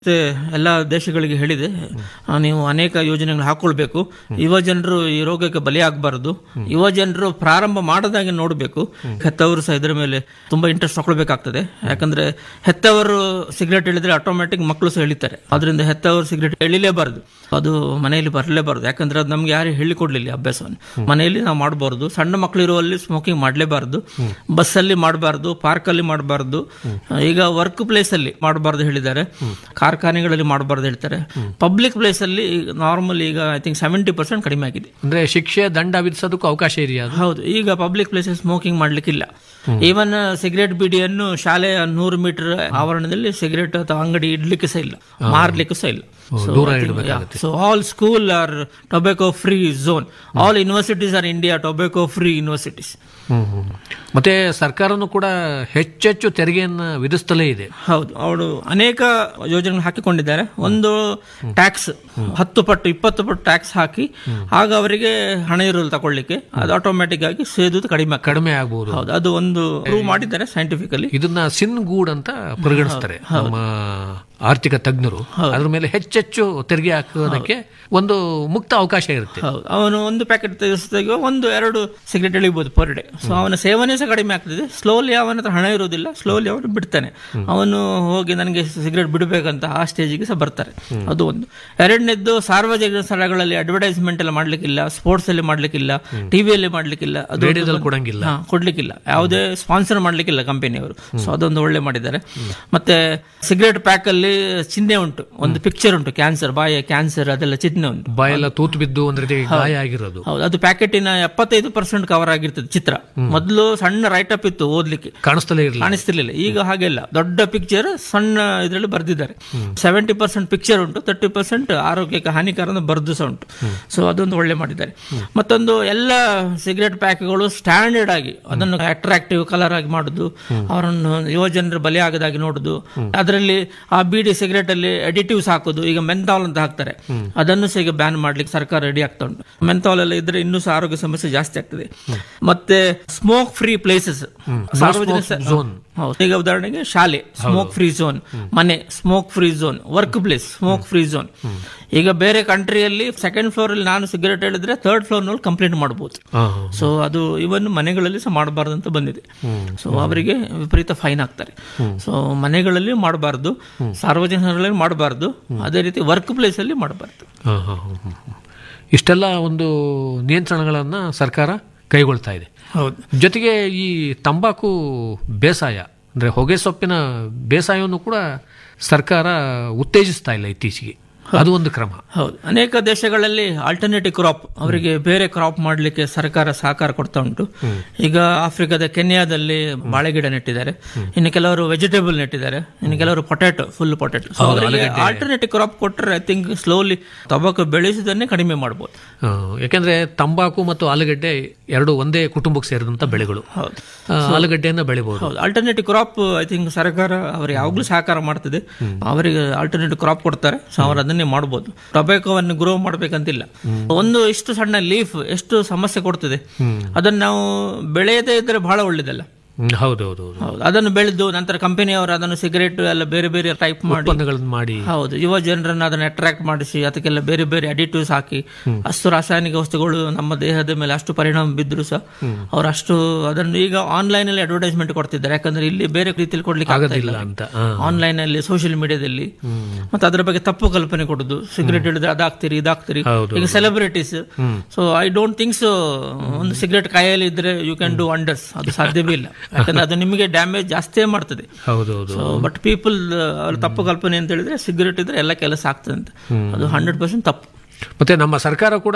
ಮತ್ತೆ ಎಲ್ಲ ದೇಶಗಳಿಗೆ ಹೇಳಿದೆ ಆ, ನೀವು ಅನೇಕ ಯೋಜನೆಗಳು ಹಾಕೊಳ್ಬೇಕು ಯುವ ಜನರು ಈ ರೋಗಕ್ಕೆ ಬಲಿಯಾಗಬಾರದು ಯುವ ಜನರು ಪ್ರಾರಂಭ ಮಾಡದಾಗೆ ನೋಡಬೇಕು ಹೆತ್ತವರು ಸಹ ಇದರ ಮೇಲೆ ತುಂಬಾ ಇಂಟ್ರೆಸ್ಟ್ ತಗೊಳ್ಬೇಕಾಗ್ತದೆ ಯಾಕಂದ್ರೆ ಹೆತ್ತವರು ಸಿಗರೇಟ್ ಹೇಳಿದ್ರೆ ಆಟೋಮ್ಯಾಟಿಕ್ ಮಕ್ಕಳು ಸಹ ಎಳಿತಾರೆ ಅದರಿಂದ ಹೆತ್ತವರು ಸಿಗರೇಟ್ ಎಳಿಲೇಬಾರದು ಅದು ಮನೆಯಲ್ಲಿ ಬರಲೇಬಾರದು ಯಾಕಂದ್ರೆ ಅದು ನಮ್ಗೆ ಯಾರು ಹೇಳಿಕೊಡ್ಲಿಲ್ಲ ಈ ಅಭ್ಯಾಸವನ್ನು ಮನೆಯಲ್ಲಿ ನಾವು ಮಾಡಬಾರ್ದು ಸಣ್ಣ ಮಕ್ಕಳು ಇರುವಲ್ಲಿ ಸ್ಮೋಕಿಂಗ್ ಮಾಡಲೇಬಾರದು ಬಸ್ಸಲ್ಲಿ ಮಾಡಬಾರ್ದು ಪಾರ್ಕಲ್ಲಿ ಮಾಡಬಾರ್ದು ಈಗ ವರ್ಕ್ ಪ್ಲೇಸ್ ಅಲ್ಲಿ ಮಾಡಬಾರ್ದು ಹೇಳಿದ್ದಾರೆ ಕಾರ್ಖಾನೆಗಳಲ್ಲಿ ಮಾಡಬಾರ್ದು ಹೇಳ್ತಾರೆ ಪಬ್ಲಿಕ್ ಪ್ಲೇಸ್ ಅಲ್ಲಿ ನಾರ್ಮಲ್ ಈಗ ಐ ಥಿಂಕ್ ಸೆವೆಂಟಿ ಪರ್ಸೆಂಟ್ ಕಡಿಮೆ ಆಗಿದೆ ಅಂದ್ರೆ ಶಿಕ್ಷೆ ದಂಡ ವಿಧಿಸೋದಕ್ಕೂ ಅವಕಾಶ ಇದೆಯಾ ಅದು ಹೌದು ಈಗ ಪಬ್ಲಿಕ್ ಪ್ಲೇಸ್ ಸ್ಮೋಕಿಂಗ್ ಮಾಡ್ಲಿಕ್ಕಿಲ್ಲ ಈವನ್ ಸಿಗರೇಟ್ ಬಿಡಿಯನ್ನು ಶಾಲೆಯ ನೂರು ಮೀಟರ್ ಆವರಣದಲ್ಲಿ ಸಿಗರೇಟ್ ಅಥವಾ ಅಂಗಡಿ ಇಡ್ಲಿಕ್ಕೆ ಸಹ ಇಲ್ಲ ಮಾರ್ಲಿಕ್ಕೆ ಸಹ ಇಲ್ಲ ದೂರ ಇಡಬೇಕಾಗುತ್ತೆ so all school are tobacco free zone all universities are India tobacco free universities hmm hmm. ಮತ್ತೆ ಸರ್ಕಾರನು ಕೂಡ ಹೆಚ್ಚೆಚ್ಚು ತೆರಿಗೆಯನ್ನ ವಿಧಿಸ್ತಲೇ ಇದೆ ಹೌದು ಅವರು ಅನೇಕ ಯೋಜನೆಗಳು ಹಾಕಿಕೊಂಡಿದ್ದಾರೆ ಒಂದು ಟ್ಯಾಕ್ಸ್ ಹತ್ತು ಪಟ್ಟು ಇಪ್ಪತ್ತು ಪಟ್ಟು ಟ್ಯಾಕ್ಸ್ ಹಾಕಿ ಆಗ ಅವರಿಗೆ ಹಣ ಇರಲು ತಗೊಳ್ಳಿಕ್ಕೆ ಅದು ಆಟೋಮ್ಯಾಟಿಕ್ ಆಗಿ ಸೇದುದು ಕಡಿಮೆ ಆಗ್ತದೆ. ಕಡಿಮೆ ಆಗಬಹುದು ಹೌದು ಅದು ಒಂದು ಪ್ರೂವ್ ಮಾಡಿದ್ದಾರೆ ಸೈಂಟಿಫಿಕಲಿ ಇದನ್ನ ಸಿನ್ ಗೂಡ್ ಅಂತ ಪರಿಗಣಿಸ್ತಾರೆ ನಮ್ಮ ಆರ್ಥಿಕ ತಜ್ಞರು ಅದ್ರ ಮೇಲೆ ಹೆಚ್ಚೆಚ್ಚು ತೆರಿಗೆ ಹಾಕೋದಕ್ಕೆ ಒಂದು ಮುಕ್ತ ಅವಕಾಶ ಇರುತ್ತೆ ಹೌದು ಅವನು ಒಂದು ಪ್ಯಾಕೆಟ್ ತೆಗೆಸಿದಾಗ ಒಂದು ಎರಡು ಸಿಗರೇಟ್ ಎಳಿಬಹುದು ಪರ್ ಡೇ ಸೊ ಅವನ ಸೇವನೆ ಸಹ ಕಡಿಮೆ ಆಗ್ತದೆ ಸ್ಲೋಲಿ ಅವನ ಹತ್ರ ಹಣ ಇರುವುದಿಲ್ಲ ಸ್ಲೋಲಿ ಅವನು ಬಿಡ್ತಾನೆ ಅವನು ಹೋಗಿ ನನಗೆ ಸಿಗರೇಟ್ ಬಿಡಬೇಕಂತ ಆ ಸ್ಟೇಜಿಗೆ ಸಹ ಬರ್ತಾರೆ ಅದು ಒಂದು ಎರಡನೇದ್ದು ಸಾರ್ವಜನಿಕ ಸ್ಥಳಗಳಲ್ಲಿ ಅಡ್ವರ್ಟೈಸ್ಮೆಂಟ್ ಎಲ್ಲ ಮಾಡ್ಲಿಕ್ಕಿಲ್ಲ ಸ್ಪೋರ್ಟ್ಸ್ ಅಲ್ಲಿ ಮಾಡ್ಲಿಕ್ಕಿಲ್ಲ ಟಿವಿಯಲ್ಲಿ ಮಾಡ್ಲಿಕ್ಕಿಲ್ಲ ಅದು ರೇಡಿಯೋದಲ್ಲಿ ಕೊಡಂಗಿಲ್ಲ ಹಾ, ಕೊಡ್ಲಿಕ್ಕಿಲ್ಲ ಯಾವುದೇ ಸ್ಪಾನ್ಸರ್ ಮಾಡ್ಲಿಕ್ಕಿಲ್ಲ ಕಂಪನಿಯವರು ಸೊ ಅದೊಂದು ಒಳ್ಳೆ ಮಾಡಿದ್ದಾರೆ ಮತ್ತೆ ಸಿಗರೇಟ್ ಪ್ಯಾಕ್ ಅಲ್ಲಿ ಚಿಹ್ನೆ ಉಂಟು ಒಂದು ಪಿಕ್ಚರ್ ಉಂಟು ಕ್ಯಾನ್ಸರ್ ಬಾಯ ಕ್ಯಾನ್ಸರ್ ಅದೆಲ್ಲ ಚಿಹ್ನೆ ಉಂಟು ಬಾಯೆಲ್ಲ ತೂತು ಬಿದ್ದು ಒಂದ್ ರೀತಿ ಗಾಯ ಆಗಿರೋದು ಹೌದು ಅದು ಪ್ಯಾಕೆಟಿನ ಎಪ್ಪತ್ತೈದು ಪರ್ಸೆಂಟ್ ಕವರ್ ಆಗಿರ್ತದೆ ಚಿತ್ರ ಮೊದಲು ಸಣ್ಣ ರೈಟ್ ಅಪ್ ಇತ್ತು ಓದ್ಲಿಕ್ಕೆ ಕಾಣಿಸ್ತಲೇ ಇರಲಿಲ್ಲ ಕಾಣಿಸ್ತಿರ್ಲಿಲ್ಲ ಈಗ ಹಾಗೆಲ್ಲ ದೊಡ್ಡ ಪಿಕ್ಚರ್ ಸಣ್ಣ ಇದರಲ್ಲಿ ಬರ್ದಿದ್ದಾರೆ ಸೆವೆಂಟಿ ಪರ್ಸೆಂಟ್ ಪಿಕ್ಚರ್ ಉಂಟು ತರ್ಟಿ ಪರ್ಸೆಂಟ್ ಆರೋಗ್ಯಕ್ಕೆ ಹಾನಿಕರ ಅಂತ ಬರ್ದು ಸಹ ಉಂಟು ಸೊ ಅದೊಂದು ಒಳ್ಳೆ ಮಾಡಿದ್ದಾರೆ ಮತ್ತೊಂದು ಎಲ್ಲ ಸಿಗರೇಟ್ ಪ್ಯಾಕ್ಗಳು ಸ್ಟ್ಯಾಂಡರ್ಡ್ ಆಗಿ ಅದನ್ನು ಅಟ್ರಾಕ್ಟಿವ್ ಕಲರ್ ಆಗಿ ಮಾಡುದು ಅವರನ್ನು ಯುವ ಜನರು ಬಲಿ ಆಗದಾಗಿ ನೋಡುದು ಅದರಲ್ಲಿ ಆ ಬೀಡಿ ಸಿಗರೇಟ್ ಅಲ್ಲಿ ಅಡಿಟಿವ್ಸ್ ಹಾಕುದು ಈಗ ಮೆಂಥಾಲ್ ಅಂತ ಹಾಕ್ತಾರೆ ಅದನ್ನು ಸಹ ಈಗ ಬ್ಯಾನ್ ಮಾಡ್ಲಿಕ್ಕೆ ಸರ್ಕಾರ ರೆಡಿ ಆಗ್ತಾ ಉಂಟು ಮೆಂಥಾಲ್ ಎಲ್ಲ ಇದ್ರೆ ಇನ್ನೂ ಸಹ ಆರೋಗ್ಯ ಸಮಸ್ಯೆ ಜಾಸ್ತಿ ಆಗ್ತದೆ ಮತ್ತೆ ಸ್ಮೋಕ್ ಫ್ರೀ ಪ್ಲೇಸಸ್ ಸಾರ್ವಜನಿಕ ಸ- ಹೌದು. ಈಗ ಉದಾಹರಣೆಗೆ ಶಾಲೆ ಸ್ಮೋಕ್ ಫ್ರೀ ಝೋನ್ ಮನೆ smoke free zone work place smoke free zone ಈಗ ಬೇರೆ ಕಂಟ್ರಿಯಲ್ಲಿ ಸೆಕೆಂಡ್ ಫ್ಲೋರ್ ಅಲ್ಲಿ ನಾನು ಸಿಗರೇಟ್ ಹೇಳಿದ್ರೆ ಥರ್ಡ್ ಫ್ಲೋರ್ ನಲ್ಲಿ ಕಂಪ್ಲೇಂಟ್ ಮಾಡಬಹುದು ಹಾ, ಹಾ. ಸೊ ಅದು ಇವನ್ ಮನೆಗಳಲ್ಲಿ ಸಹ ಮಾಡಬಾರ್ದು ಅಂತ ಬಂದಿದೆ ಸೊ ಅವರಿಗೆ ವಿಪರೀತ ಫೈನ್ ಹಾಕ್ತಾರೆ ಸೊ ಮನೆಗಳಲ್ಲಿ ಮಾಡಬಾರ್ದು ಸಾರ್ವಜನಿಕರಲ್ಲಿ ಮಾಡಬಾರ್ದು ಅದೇ ರೀತಿ ವರ್ಕ್ ಪ್ಲೇಸ್ ಅಲ್ಲಿ ಮಾಡಬಾರ್ದು ಹಾ, ಹಾ, ಹಾ, ಹಾ, ಹಾ. ಇಷ್ಟೆಲ್ಲ ಒಂದು ನಿಯಂತ್ರಣಗಳನ್ನ ಸರ್ಕಾರ ಕೈಗೊಳ್ತಾ ಇದೆ ಹೌದು ಜೊತೆಗೆ ಈ ತಂಬಾಕು ಬೇಸಾಯ ಅಂದ್ರೆ ಹೊಗೆ ಸೊಪ್ಪಿನ ಬೇಸಾಯವನ್ನು ಕೂಡ ಸರ್ಕಾರ ಉತ್ತೇಜಿಸ್ತಾ ಇಲ್ಲ ಇತ್ತೀಚೆಗೆ ಅದು ಒಂದು ಕ್ರಮ ಹೌದು ಅನೇಕ ದೇಶಗಳಲ್ಲಿ ಆಲ್ಟರ್ನೇಟಿವ್ ಕ್ರಾಪ್ ಅವರಿಗೆ ಬೇರೆ ಕ್ರಾಪ್ ಮಾಡಲಿಕ್ಕೆ ಸರ್ಕಾರ ಸಹಕಾರ ಕೊಡ್ತಾ ಉಂಟು ಈಗ ಆಫ್ರಿಕಾದ ಕೆನ್ಯಾದಲ್ಲಿ ಬಾಳೆಗಿಡ ನೆಟ್ಟಿದ್ದಾರೆ ಇನ್ನು ಕೆಲವರು ವೆಜಿಟೇಬಲ್ ನೆಟ್ಟಿದ್ದಾರೆ ಇನ್ನು ಕೆಲವರು potato full potato alternative crop ಕೊಟ್ಟರೆ ಐ ಥಿಂಕ್ ಸ್ಲೋಲಿ ಟೊಬಾಕೊ ಬೆಳೆಸುವುದನ್ನೇ ಕಡಿಮೆ ಮಾಡಬಹುದು ಆ, ಯಾಕೆಂದ್ರೆ ತಂಬಾಕು ಮತ್ತು ಆಲೂಗಡ್ಡೆ ಎರಡು ಒಂದೇ ಕುಟುಂಬಕ್ಕೆ ಸೇರಿದಂತ ಬೆಳೆಗಳು ಹೌದು ಆ, ಆಲೂಗಡ್ಡೆಯನ್ನ ಬೆಳಿಬಹುದು ಹೌದು ಆಲ್ಟರ್ನೇಟಿವ್ ಕ್ರಾಪ್ ಐ ಥಿಂಕ್ ಸರ್ಕಾರ ಅವರಿಗೆ ಯಾವಾಗಲೂ ಸಹಕಾರ ಮಾಡ್ತದೆ ಅವರಿಗೆ ಆಲ್ಟರ್ನೇಟಿವ್ ಕ್ರಾಪ್ ಕೊಡ್ತಾರೆ ಸೊ ಅವರು ಅದನ್ನೇ ಮಾಡಬಹುದು ಟೊಬ್ಯಾಕೋವನ್ನು ಗ್ರೋ ಮಾಡ್ಬೇಕಂತಿಲ್ಲ ಒಂದು ಇಷ್ಟು ಸಣ್ಣ ಲೀಫ್ ಎಷ್ಟು ಸಮಸ್ಯೆ ಕೊಡ್ತದೆ ಅದನ್ನು ನಾವು ಬೆಳೆಯದೇ ಇದ್ರೆ ಬಹಳ ಒಳ್ಳೇದಲ್ಲ ಹೌದು ಹೌದು ಹೌದು ಹೌದು ಅದನ್ನು ಬೆಳೆದು ನಂತರ ಕಂಪನಿಯವರು ಅದನ್ನು ಸಿಗರೇಟ್ ಎಲ್ಲ ಬೇರೆ ಬೇರೆ ಟೈಪ್ ಮಾಡಿ ಉತ್ಪನ್ನಗಳನ್ನು ಮಾಡಿ ಹೌದು ಯುವ ಜನರನ್ನು ಅದನ್ನು ಅಟ್ರಾಕ್ಟ್ ಮಾಡಿಸಿ ಅದಕ್ಕೆಲ್ಲ ಬೇರೆ ಬೇರೆ ಅಡಿಟಿವ್ಸ್ ಹಾಕಿ ಅಷ್ಟು ರಾಸಾಯನಿಕ ವಸ್ತುಗಳು ನಮ್ಮ ದೇಹದ ಮೇಲೆ ಅಷ್ಟು ಪರಿಣಾಮ ಬಿದ್ದರೂ ಸಹ ಅವರು ಅಷ್ಟು ಅದನ್ನು ಈಗ ಆನ್ಲೈನ್ ಅಲ್ಲಿ ಅಡ್ವರ್ಟೈಸ್ಮೆಂಟ್ ಕೊಡ್ತಿದ್ದಾರೆ ಯಾಕಂದ್ರೆ ಇಲ್ಲಿ ಬೇರೆ ರೀತಿಯಲ್ಲಿ ಕೊಡ್ಲಿಕ್ಕೆ ಆಗ್ತಾ ಆಗೋದಿಲ್ಲ ಇಲ್ಲ ಅಂತ ಆ. ಆನ್ಲೈನ್ ಅಲ್ಲಿ ಸೋಷಿಯಲ್ ಮೀಡಿಯಾದಲ್ಲಿ ಮತ್ತೆ ಅದರ ಬಗ್ಗೆ ತಪ್ಪು ಕಲ್ಪನೆ ಕೊಡುದು ಸಿಗರೇಟ್ ಹಿಡಿದ್ರೆ ಅದಾಗ್ತೀರಿ ಇದಾಗ್ತೀರಿ ಹೌದು, ಈಗ celebrities so I don't think so ಒಂದು ಸಿಗರೇಟ್ ಕೈಯಲ್ಲಿ ಇದ್ರೆ ಯು ಕ್ಯಾನ್ ಡೂ ವಂಡರ್ಸ್ ಅದು ಸಾಧ್ಯವೇ ಇಲ್ಲ ಯಾಕಂದ್ರೆ ಅದು ನಿಮಗೆ ಡ್ಯಾಮೇಜ್ ಜಾಸ್ತಿಯೇ ಮಾಡ್ತದೆ ಹೌದು ಹೌದು ಸೊ ಬಟ್ ಪೀಪಲ್ ಅವ್ರ ತಪ್ಪು ಕಲ್ಪನೆ ಅಂತ ಹೇಳಿದ್ರೆ ಸಿಗರೇಟ್ ಇದ್ರೆ ಎಲ್ಲ ಕೆಲಸ ಆಗ್ತದೆ ಅಂತ ಅದು ಹಂಡ್ರೆಡ್ ಪರ್ಸೆಂಟ್ ತಪ್ಪು ಮತ್ತೆ ನಮ್ಮ ಸರ್ಕಾರ ಕೂಡ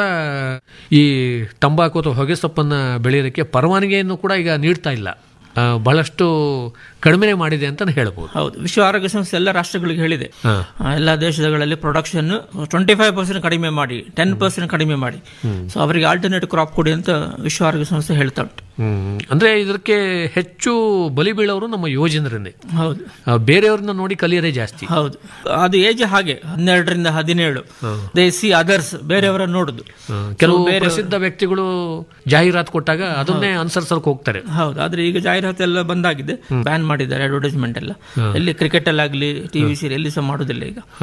ಈ ತಂಬಾಕು ಅಥವಾ ಹೊಗೆ ಸೊಪ್ಪನ್ನ ಬೆಳೆಯೋದಕ್ಕೆ ಪರವಾನಗಿಯನ್ನು ಕೂಡ ಈಗ ನೀಡ್ತಾ ಇಲ್ಲ ಆ, ಬಹಳಷ್ಟು ಕಡಿಮೆ ಮಾಡಿದೆ ಅಂತ ಹೇಳ್ಬೋದು ಹೌದು ವಿಶ್ವ ಆರೋಗ್ಯ ಸಂಸ್ಥೆ ಎಲ್ಲ ರಾಷ್ಟ್ರಗಳಿಗೆ ಹೇಳಿದೆ ಹಾ. ಆ, ಎಲ್ಲ ದೇಶಗಳಲ್ಲಿ ಪ್ರೊಡಕ್ಷನ್ ಟ್ವೆಂಟಿ ಫೈವ್ ಪರ್ಸೆಂಟ್ ಕಡಿಮೆ ಮಾಡಿ ಟೆನ್ ಪರ್ಸೆಂಟ್ ಕಡಿಮೆ ಮಾಡಿ ಸೊ ಅವರಿಗೆ ಆಲ್ಟರ್ನೇಟಿವ್ ಕ್ರಾಪ್ ಕೊಡಿ ಅಂತ ವಿಶ್ವ ಆರೋಗ್ಯ ಸಂಸ್ಥೆ ಹೇಳ್ತಾ ಉಂಟು ಹ್ಮ್ ಅಂದ್ರೆ ಇದಕ್ಕೆ ಹೆಚ್ಚು ಬಲಿ ಬೀಳೋರು ನಮ್ಮ ಯುವಜನರನ್ನೇ ಹೌದು ಆ, ಬೇರೆಯವ್ರನ್ನ ನೋಡಿ ಕಲಿಯೋದೇ ಜಾಸ್ತಿ ಹೌದು ಅದು ಏಜ್ ಹಾಗೆ ಹನ್ನೆರಡರಿಂದ ಹದಿನೇಳು ದೇ ಸಿ ಅದರ್ಸ್ ಬೇರೆಯವರ ನೋಡುದು ಆ, ಕೆಲವು ಪ್ರಸಿದ್ಧ ವ್ಯಕ್ತಿಗಳು ಜಾಹೀರಾತು ಕೊಟ್ಟಾಗ ಅದನ್ನೇ ಅನುಸರಿಸಲ್ಕ್ ಹೋಗ್ತಾರೆ ಹೌದು ಆದ್ರೆ ಈಗ ಜಾಹೀರಾತು ಎಲ್ಲ ಬಂದಾಗಿದೆ ಬ್ಯಾನ್ ಮಾಡಿದ್ದಾರೆ ಅಡ್ವರ್ಟೈಸ್ಮೆಂಟ್ ಎಲ್ಲ ಎಲ್ಲಿ ಕ್ರಿಕೆಟ್ ಅಲ್ಲಾಗ್ಲಿ ಟಿವಿ ಸೀರಿಯಲ್ ಎಲ್ಲಿ ಸಹ ಮಾಡುದಿಲ್ಲ ಈಗ